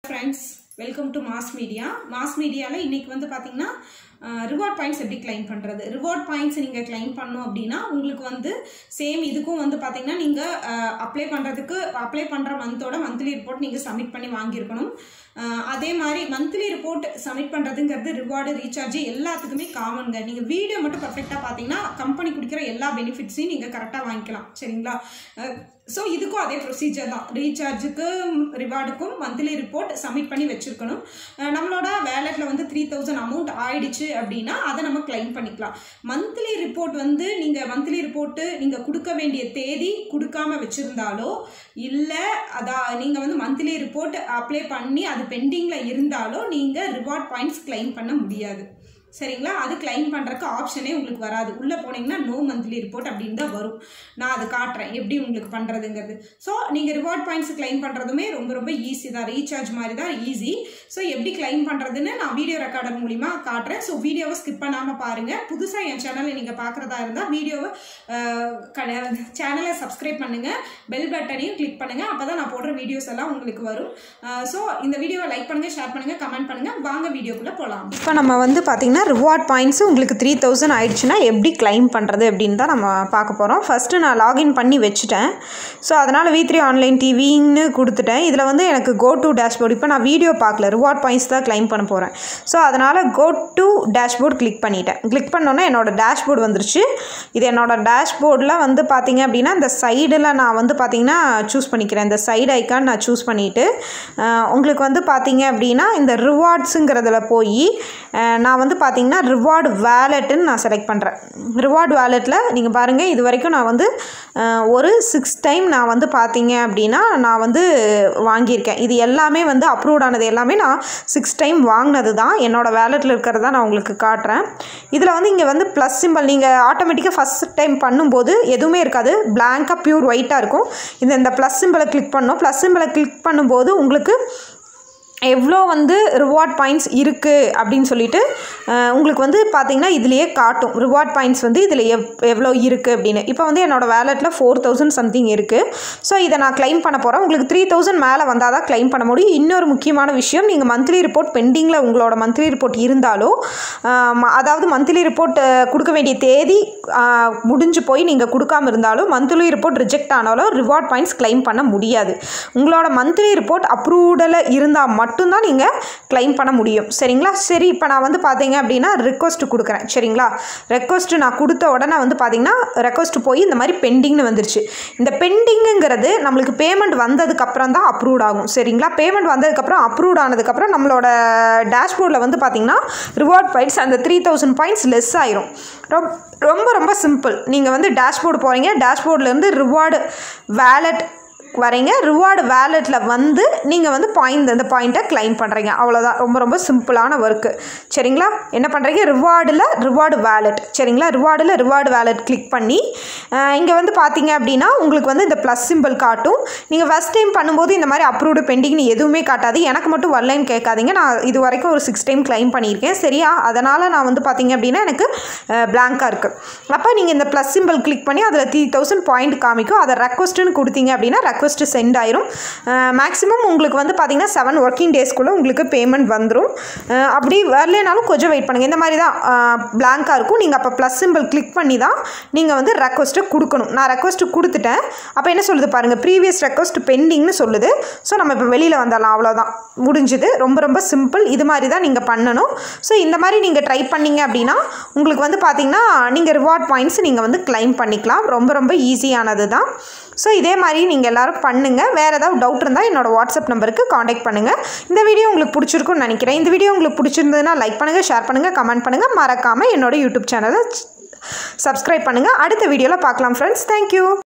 friends welcome to mass media mass மீடியாவில் இன்னைக்கு வந்து பார்த்தீங்கன்னா ரிவார்ட் பாயிண்ட்ஸ் எப்படி கிளைம் பண்ணுறது ரிவார்ட் பாயிண்ட்ஸ் நீங்கள் கிளைம் பண்ணோம் அப்படின்னா உங்களுக்கு வந்து சேம் இதுக்கும் வந்து பார்த்தீங்கன்னா நீங்கள் அப்ளை பண்ணுறதுக்கு அப்ளை பண்ணுற மந்தோட மந்த்லி ரிப்போர்ட் நீங்கள் சப்மிட் பண்ணி வாங்கியிருக்கணும் அஹ் அதே மாதிரி மந்த்லி ரிப்போர்ட் சப்மிட் பண்ணுறதுங்கிறது ரிவார்டு ரீசார்ஜ் எல்லாத்துக்குமே காமனுங்க நீங்கள் வீடியோ மட்டும் பர்ஃபெக்டாக பார்த்தீங்கன்னா கம்பெனி கொடுக்குற எல்லா பெனிஃபிட்ஸையும் நீங்கள் கரெக்டாக வாங்கிக்கலாம் சரிங்களா ஸோ இதுக்கும் அதே ப்ரொசீஜர் தான் ரீசார்ஜுக்கு ரிவார்டுக்கும் மந்த்லி ரிப்போர்ட் சப்மிட் பண்ணி வச்சுருக்கணும் அஹ் நம்மளோட வேலெட்டில் வந்து த்ரீ தௌசண்ட் அமௌண்ட் ஆயிடுச்சு அப்படின்னா அதை நம்ம கிளைம் பண்ணிக்கலாம் மந்த்லி ரிப்போர்ட் வந்து நீங்கள் மந்த்லி ரிப்போர்ட்டு நீங்கள் கொடுக்க வேண்டிய தேதி கொடுக்காம வச்சுருந்தாலோ இல்லை அதான் நீங்கள் வந்து மந்த்லி ரிப்போர்ட் அப்ளை பண்ணி அது பெண்டிங்கில் இருந்தாலோ நீங்கள் ரிவார்ட் பாயிண்ட்ஸ் கிளைம் பண்ண முடியாது சரிங்களா அது கிளைம் பண்ணுறக்கு ஆப்ஷனே உங்களுக்கு வராது உள்ளே போனீங்கன்னா நோ மந்த்லி ரிப்போர்ட் அப்படின்னு தான் வரும் நான் அது காட்டுறேன் எப்படி உங்களுக்கு பண்ணுறதுங்கிறது ஸோ நீங்கள் ரிவார்ட் பாயிண்ட்ஸ் கிளைம் பண்ணுறதுமே ரொம்ப ரொம்ப ஈஸி தான் ரீசார்ஜ் மாதிரி தான் ஈஸி ஸோ எப்படி கிளைம் பண்ணுறதுன்னு நான் வீடியோ ரெக்கார்டர் மூலிமா காட்டுறேன் ஸோ வீடியோவை ஸ்கிப் பண்ணாமல் பாருங்கள் புதுசாக என் சேனலை நீங்கள் பார்க்குறதா இருந்தால் வீடியோவை சேனலை சப்ஸ்கிரைப் பண்ணுங்கள் பெல் பட்டனையும் கிளிக் பண்ணுங்கள் அப்போ தான் நான் போடுற வீடியோஸ் எல்லாம் உங்களுக்கு வரும் ஸோ இந்த வீடியோவை லைக் பண்ணுங்கள் ஷேர் பண்ணுங்கள் கமெண்ட் பண்ணுங்கள் வாங்க வீடியோக்குள்ளே போகலாம் இப்போ நம்ம வந்து பார்த்திங்கன்னா ரிவார்ட் பாயிண்ட்ஸ் உங்களுக்கு த்ரீ தௌசண்ட் ஆயிடுச்சுன்னா எப்படி கிளைம் பண்ணுறது அப்படின்னு தான் நம்ம பார்க்க போகிறோம் ஃபஸ்ட்டு நான் லாகின் பண்ணி வச்சுட்டேன் ஸோ அதனால் வி த்ரீ ஆன்லைன் டிவின்னு கொடுத்துட்டேன் இதில் வந்து எனக்கு கோ டு டேஷ்போர்ட் இப்போ நான் வீடியோ பார்க்கல ரிவார்ட் பாயிண்ட்ஸ் தான் கிளைம் பண்ண போகிறேன் ஸோ அதனால் கோ டு டேஷ்போர்ட் கிளிக் பண்ணிட்டேன் கிளிக் பண்ணோன்னே என்னோடய டேஷ்போர்டு வந்துருச்சு இது என்னோட டேஷ்போர்டில் வந்து பார்த்தீங்க அப்படின்னா இந்த சைடில் நான் வந்து பார்த்தீங்கன்னா சூஸ் பண்ணிக்கிறேன் இந்த சைடு ஐக்கான் நான் சூஸ் பண்ணிவிட்டு உங்களுக்கு வந்து பார்த்தீங்க அப்படின்னா இந்த ரிவார்ட்ஸுங்கிறதுல போய் நான் வந்து பார்த்தீங்கன்னா ரிவார்டு வேலெட்டுன்னு நான் செலக்ட் பண்ணுறேன் ரிவார்டு வேலெட்டில் நீங்கள் பாருங்கள் இது வரைக்கும் நான் வந்து அஹ், ஒரு சிக்ஸ் டைம் நான் வந்து பார்த்தீங்க அப்படின்னா நான் வந்து வாங்கியிருக்கேன் இது எல்லாமே வந்து அப்ரூவ்ட் ஆனது எல்லாமே நான் சிக்ஸ் டைம் வாங்கினது தான் என்னோடய வேலெட்டில் இருக்கிறத நான் உங்களுக்கு காட்டுறேன் இதில் வந்து இங்கே வந்து ப்ளஸ் சிம்பிள் நீங்கள் ஆட்டோமேட்டிக்காக ஃபஸ்ட் டைம் பண்ணும்போது எதுவுமே இருக்காது பிளாங்காக பியூர் ஒயிட்டாக இருக்கும் இந்த இந்த ப்ளஸ் சிம்பிளை கிளிக் பண்ணோம் ப்ளஸ் சிம்பிளை கிளிக் பண்ணும்போது உங்களுக்கு எவ்வளோ வந்து ரிவார்ட் பாயிண்ட்ஸ் இருக்குது அப்படின்னு சொல்லிட்டு அஹ், உங்களுக்கு வந்து பார்த்தீங்கன்னா இதுலேயே காட்டும் ரிவார்ட் பாயிண்ட்ஸ் வந்து இதில் எவ் எவ்வளோ இருக்குது அப்படின்னு இப்போ வந்து என்னோடய வேலெட்டில் ஃபோர் தௌசண்ட் சம்திங் இருக்குது ஸோ இதை நான் க்ளைம் பண்ண போகிறேன் உங்களுக்கு த்ரீ தௌசண்ட் மேலே வந்தால் தான் க்ளைம் பண்ண முடியும் இன்னொரு முக்கியமான விஷயம் நீங்கள் மந்த்லி ரிப்போர்ட் பெண்டிங்கில் உங்களோட மந்த்லி ரிப்போர்ட் இருந்தாலோ அஹ், ம- அதாவது மந்த்லி ரிப்போர்ட் கொடுக்க வேண்டிய தேதி அஹ், முடிஞ்சு போய் நீங்கள் கொடுக்காம இருந்தாலும் மந்த்லி ரிப்போர்ட் ரிஜெக்ட் ஆனாலும் ரிவார்ட் பாயிண்ட்ஸ் க்ளைம் பண்ண முடியாது உங்களோட மந்த்லி ரிப்போர்ட் அப்ரூவ்டில் இருந்தால் மட்டும்தான் நீங்கள் க்ளைம் பண்ண முடியும் சரிங்களா சரி இப்போ நான் வந்து பார்த்தீங்க அப்படின்னா ரெக்வஸ்ட் கொடுக்குறேன் சரிங்களா ரெக்வஸ்ட் நான் கொடுத்த உடனே வந்து பார்த்தீங்கன்னா ரெக்வஸ்ட் போய் இந்த மாதிரி பெண்டிங்னு வந்துருச்சு இந்த பெண்டிங்குங்கிறது நம்மளுக்கு பேமெண்ட் வந்ததுக்கப்புறம் தான் அப்ரூவ்ட் ஆகும் சரிங்களா பேமெண்ட் வந்ததுக்கப்புறம் அப்ரூவ்ட் ஆனதுக்கப்புறம் நம்மளோட டேஷ்போர்டில் வந்து பார்த்தீங்கன்னா ரிவார்ட் பாயிண்ட்ஸ் அந்த த்ரீ தௌசண்ட் பாயிண்ட்ஸ் லெஸ் ஆயிரும் ரொம் ரொம்ப ரொம்ப சிம்பிள் நீங்கள் வந்து டேஷ்போர்டு போகிறீங்க டேஷ்போர்ட்லேருந்து ரிவார்டு வேலெட் வரீங்க ரிவார்டு வேலெட்டில் வந்து நீங்கள் வந்து பாயிண்ட் அந்த பாயிண்ட்டை கிளைம் பண்ணுறீங்க அவ்வளோதான் ரொம்ப ரொம்ப சிம்பிளான ஒர்க்கு சரிங்களா என்ன பண்ணுறீங்க ரிவார்டில் ரிவார்டு வேலெட் சரிங்களா ரிவார்டில் ரிவார்டு வேலெட் கிளிக் பண்ணி இங்கே வந்து பார்த்தீங்க அப்படின்னா உங்களுக்கு வந்து இந்த ப்ளஸ் சிம்பிள் காட்டும் நீங்கள் ஃபஸ்ட் டைம் பண்ணும்போது இந்த மாதிரி அப்ரூவ்டு பெண்டிங்னு எதுவுமே காட்டாது எனக்கு மட்டும் வரலன்னு கேட்காதீங்க நான் இது வரைக்கும் ஒரு சிக்ஸ் டைம் கிளைம் பண்ணியிருக்கேன் சரியா அதனால் நான் வந்து பார்த்தீங்க அப்படின்னா எனக்கு பிளாங்காக இருக்குது அப்போ நீங்கள் இந்த ப்ளஸ் சிம்பிள் கிளிக் பண்ணி அதில் த்ரீ தௌசண்ட் பாயிண்ட் காமிக்கும் அதை ரெக்வஸ்ட்டுன்னு கொடுத்தீங்க அப்படின்னா ரெக்வஸ்ட்டு சென்ட் ஆயிரும் மேக்ஸிமம் உங்களுக்கு வந்து பார்த்தீங்கன்னா செவன் ஒர்க்கிங் டேஸ்க்குள்ளே உங்களுக்கு பேமெண்ட் வந்துடும் அப்படி வரலைனாலும் கொஞ்சம் வெயிட் பண்ணுங்கள் இந்த மாதிரி தான் பிளாங்காக இருக்கும் நீங்கள் அப்போ ப்ளஸ் சிம்பிள் கிளிக் பண்ணி தான் நீங்கள் வந்து ரெக்வஸ்ட்டை கொடுக்கணும் நான் ரெக்வஸ்ட்டு கொடுத்துட்டேன் அப்போ என்ன சொல்லுது பாருங்கள் ப்ரீவியஸ் ரெக்வஸ்ட் பெண்டிங்னு சொல்லுது ஸோ நம்ம இப்போ வெளியில் வந்துடலாம் அவ்வளோதான் முடிஞ்சுது ரொம்ப ரொம்ப சிம்பிள் இது மாதிரி தான் நீங்கள் பண்ணணும் ஸோ இந்த மாதிரி நீங்கள் ட்ரை பண்ணீங்க அப்படின்னா உங்களுக்கு வந்து பார்த்தீங்கன்னா நீங்கள் ரிவார்ட் பாயிண்ட்ஸ் நீங்கள் வந்து கிளைம் பண்ணிக்கலாம் ரொம்ப ரொம்ப ஈஸியானது தான் ஸோ இதே மாதிரி நீங்கள் எல்லாரும் பண்ணுங்கள் வேறு ஏதாவது டவுட் இருந்தால் என்னோடய வாட்ஸ்அப் நம்பருக்கு காண்டாக்ட் பண்ணுங்கள் இந்த வீடியோ உங்களுக்கு பிடிச்சிருக்குன்னு நினைக்கிறேன் இந்த வீடியோ உங்களுக்கு பிடிச்சிருந்ததுன்னா லைக் பண்ணுங்கள் ஷேர் பண்ணுங்கள் கமெண்ட் பண்ணுங்கள் மறக்காமல் என்னோட யூடியூப் சேனலை சப்ஸ்கிரைப் பண்ணுங்கள் அடுத்த வீடியோவில் பார்க்கலாம் ஃப்ரெண்ட்ஸ் தேங்க்யூ